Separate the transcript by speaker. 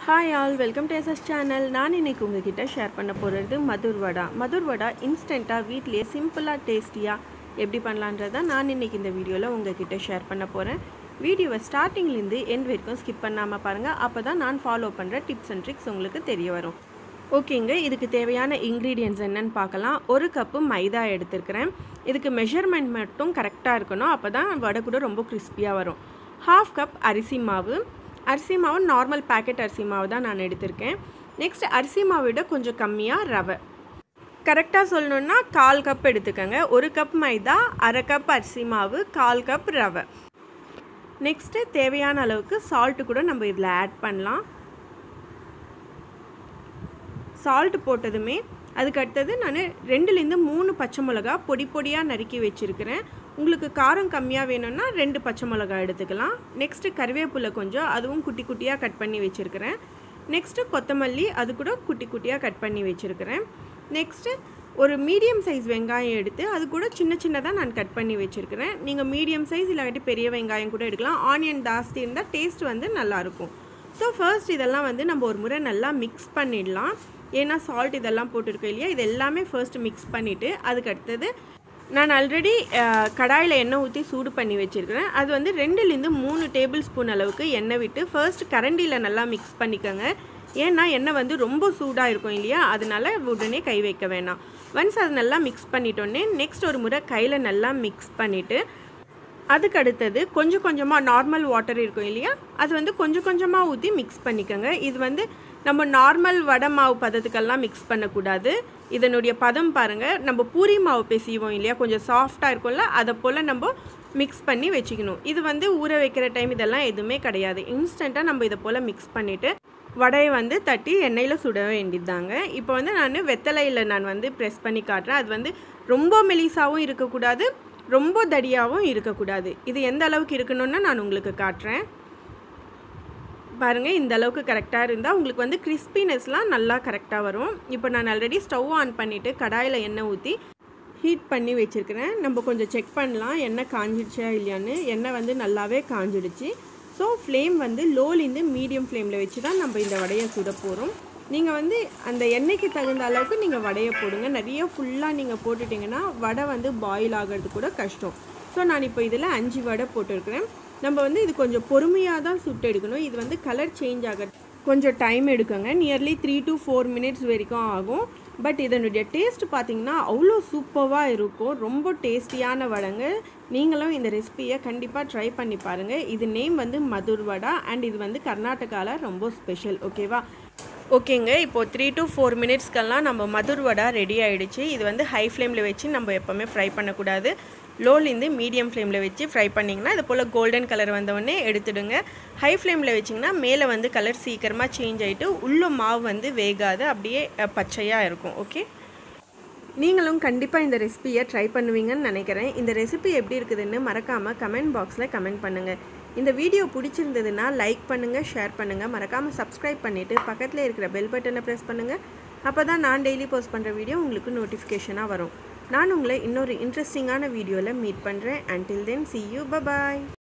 Speaker 1: hi all welcome to SS channel நான் இன்னைக்கு உங்ககிட்ட ஷேர் பண்ண போகிறது மதுர் வடா மதுர் வடா இன்ஸ்டண்ட்டாக வீட்லேயே சிம்பிளாக டேஸ்டியாக எப்படி பண்ணலான்றதை நான் இன்னைக்கு இந்த வீடியோவில் உங்ககிட்ட ஷேர் பண்ண போகிறேன் வீடியோவை ஸ்டார்டிங்லேருந்து எண்ட் வரைக்கும் ஸ்கிப் பண்ணாமல் பாருங்கள் அப்போ தான் நான் ஃபாலோ பண்ணுற டிப்ஸ் அண்ட் ட்ரிக்ஸ் உங்களுக்கு தெரிய வரும் ஓகேங்க இதுக்கு தேவையான இன்க்ரீடியன்ட்ஸ் என்னன்னு பார்க்கலாம் ஒரு கப்பு மைதா எடுத்திருக்கிறேன் இதுக்கு மெஷர்மெண்ட் மட்டும் கரெக்டாக இருக்கணும் அப்போ தான் வடை கூட ரொம்ப கிறிஸ்பியாக வரும் ஹாஃப் கப் அரிசி மாவு அரிசி மாவு நார்மல் பேக்கெட் அரிசி மாவு தான் நான் எடுத்திருக்கேன் நெக்ஸ்ட் அரிசி மாவை விட கொஞ்சம் கம்மியாக ரவை கரெக்டாக சொல்லணுன்னா கால் கப் எடுத்துக்கோங்க ஒரு கப் மைதா அரை கப் அரிசி மாவு கால் கப் ரவை நெக்ஸ்ட்டு தேவையான அளவுக்கு சால்ட்டு கூட நம்ம இதில் ஆட் பண்ணலாம் சால்ட் போட்டதுமே அதுக்கு அடுத்தது நான் ரெண்டுலேருந்து மூணு பச்சை மிளகா பொடி பொடியாக நறுக்கி வச்சுருக்கிறேன் உங்களுக்கு காரம் கம்மியாக வேணும்னா ரெண்டு பச்சை மிளகா எடுத்துக்கலாம் நெக்ஸ்ட்டு கருவேப்பிலை கொஞ்சம் அதுவும் குட்டி குட்டியாக கட் பண்ணி வச்சுருக்கிறேன் நெக்ஸ்ட்டு கொத்தமல்லி அது கூட குட்டி குட்டியாக கட் பண்ணி வச்சுருக்கிறேன் நெக்ஸ்ட்டு ஒரு மீடியம் சைஸ் வெங்காயம் எடுத்து அது கூட சின்ன சின்னதாக நான் கட் பண்ணி வச்சுருக்கிறேன் நீங்கள் மீடியம் சைஸ் இல்லாட்டி பெரிய வெங்காயம் கூட எடுக்கலாம் ஆனியன் ஜாஸ்தி இருந்தால் டேஸ்ட் வந்து நல்லாயிருக்கும் ஸோ ஃபர்ஸ்ட் இதெல்லாம் வந்து நம்ம ஒரு முறை நல்லா மிக்ஸ் பண்ணிடலாம் ஏன்னா சால்ட் இதெல்லாம் போட்டிருக்கோம் இல்லையா இது எல்லாமே ஃபர்ஸ்ட் மிக்ஸ் பண்ணிவிட்டு அதுக்கு அடுத்தது நான் ஆல்ரெடி கடாயில் எண்ணெய் ஊற்றி சூடு பண்ணி வச்சுருக்கிறேன் அது வந்து ரெண்டுலேருந்து மூணு டேபிள் ஸ்பூன் அளவுக்கு எண்ணெய் விட்டு ஃபர்ஸ்ட் கரண்டியில் நல்லா மிக்ஸ் பண்ணிக்கோங்க ஏன்னா எண்ணெய் வந்து ரொம்ப சூடாக இருக்கும் இல்லையா அதனால உடனே கை வைக்க வேணாம் ஒன்ஸ் அது நல்லா மிக்ஸ் பண்ணிட்டோன்னே நெக்ஸ்ட் ஒரு முறை கையில் நல்லா மிக்ஸ் பண்ணிவிட்டு அதுக்கு அடுத்தது கொஞ்சம் கொஞ்சமாக நார்மல் வாட்டர் இருக்கும் இல்லையா அது வந்து கொஞ்சம் கொஞ்சமாக ஊற்றி மிக்ஸ் பண்ணிக்கோங்க இது வந்து நம்ம நார்மல் வடை மாவு பதத்துக்கெல்லாம் மிக்ஸ் பண்ணக்கூடாது இதனுடைய பதம் பாருங்கள் நம்ம பூரி மாவு பேசிவோம் இல்லையா கொஞ்சம் சாஃப்டாக இருக்கும்ல அதை போல் நம்ம மிக்ஸ் பண்ணி வச்சுக்கணும் இது வந்து ஊற வைக்கிற டைம் இதெல்லாம் எதுவுமே கிடையாது இன்ஸ்டண்ட்டாக நம்ம இதை போல் மிக்ஸ் பண்ணிவிட்டு வடையை வந்து தட்டி எண்ணெயில் சுட வேண்டியதாங்க இப்போ வந்து நான் வெத்தலையில் நான் வந்து ப்ரெஸ் பண்ணி காட்டுறேன் அது வந்து ரொம்ப மெலிசாவும் இருக்கக்கூடாது ரொம்ப தடியாகவும் இருக்கக்கூடாது இது எந்த அளவுக்கு இருக்கணும்னு நான் உங்களுக்கு காட்டுறேன் பாருங்கள் இந்த அளவுக்கு கரெக்டாக இருந்தால் உங்களுக்கு வந்து கிறிஸ்பினஸ்லாம் நல்லா கரெக்டாக வரும் இப்போ நான் ஆல்ரெடி ஸ்டவ் ஆன் பண்ணிவிட்டு கடாயில் எண்ணெய் ஊற்றி ஹீட் பண்ணி வச்சுருக்கிறேன் நம்ம கொஞ்சம் செக் பண்ணலாம் எண்ணெய் காஞ்சிடுச்சா இல்லையான்னு எண்ணெய் வந்து நல்லாவே காஞ்சிடுச்சு ஸோ ஃப்ளேம் வந்து லோலேருந்து மீடியம் ஃப்ளேமில் வச்சு தான் நம்ம இந்த வடையை சுட போகிறோம் நீங்கள் வந்து அந்த எண்ணெய்க்கு தகுந்த அளவுக்கு நீங்கள் வடையை போடுங்க நிறைய ஃபுல்லாக நீங்கள் போட்டுட்டிங்கன்னா வடை வந்து பாயில் ஆகிறது கூட கஷ்டம் ஸோ நான் இப்போ இதில் அஞ்சு வடை போட்டிருக்கிறேன் நம்ம வந்து இது கொஞ்சம் பொறுமையாக தான் சுட்டு எடுக்கணும் இது வந்து கலர் சேஞ்ச் ஆக கொஞ்சம் டைம் எடுக்குங்க nearly three to four minutes வரைக்கும் ஆகும் பட் இதனுடைய டேஸ்ட் பார்த்திங்கன்னா அவ்வளோ சூப்பராக இருக்கும் ரொம்ப டேஸ்டியான வடைங்க நீங்களும் இந்த ரெசிபியை கண்டிப்பாக ட்ரை பண்ணி பாருங்கள் இது நேம் வந்து மதுர் வடா அண்ட் இது வந்து கர்நாடகாவில் ரொம்ப ஸ்பெஷல் ஓகேவா ஓகேங்க இப்போது த்ரீ டு ஃபோர் மினிட்ஸ்க்கெல்லாம் நம்ம மதுர் வடா ரெடி ஆகிடுச்சு இது வந்து ஹை ஃப்ளேமில் வச்சு நம்ம எப்போவுமே ஃப்ரை பண்ணக்கூடாது லோலேருந்து மீடியம் ஃப்ளேமில் வச்சு ஃப்ரை பண்ணிங்கன்னா இது போல் கோல்டன் கலர் வந்தவொடனே எடுத்துடுங்க ஹை ஃப்ளேமில் வச்சிங்கன்னா மேலே வந்து கலர் சீக்கிரமாக சேஞ்ச் ஆகிட்டு உள்ள மாவு வந்து வேகாது அப்படியே பச்சையாக இருக்கும் ஓகே நீங்களும் கண்டிப்பாக இந்த ரெசிபியை ட்ரை பண்ணுவீங்கன்னு நினைக்கிறேன் இந்த ரெசிபி எப்படி இருக்குதுன்னு மறக்காமல் கமெண்ட் பாக்ஸில் கமெண்ட் பண்ணுங்கள் இந்த வீடியோ பிடிச்சிருந்ததுன்னா லைக் பண்ணுங்கள் ஷேர் பண்ணுங்கள் மறக்காமல் சப்ஸ்கிரைப் பண்ணிவிட்டு பக்கத்தில் இருக்கிற பெல் பட்டனை ப்ரெஸ் பண்ணுங்கள் அப்போ தான் நான் டெய்லி போஸ்ட் பண்ணுற வீடியோ உங்களுக்கு நோட்டிஃபிகேஷனாக வரும் நான் உங்களை இன்னொரு இன்ட்ரெஸ்டிங்கான வீடியோவில் மீட் பண்ணுறேன் until then see you bye bye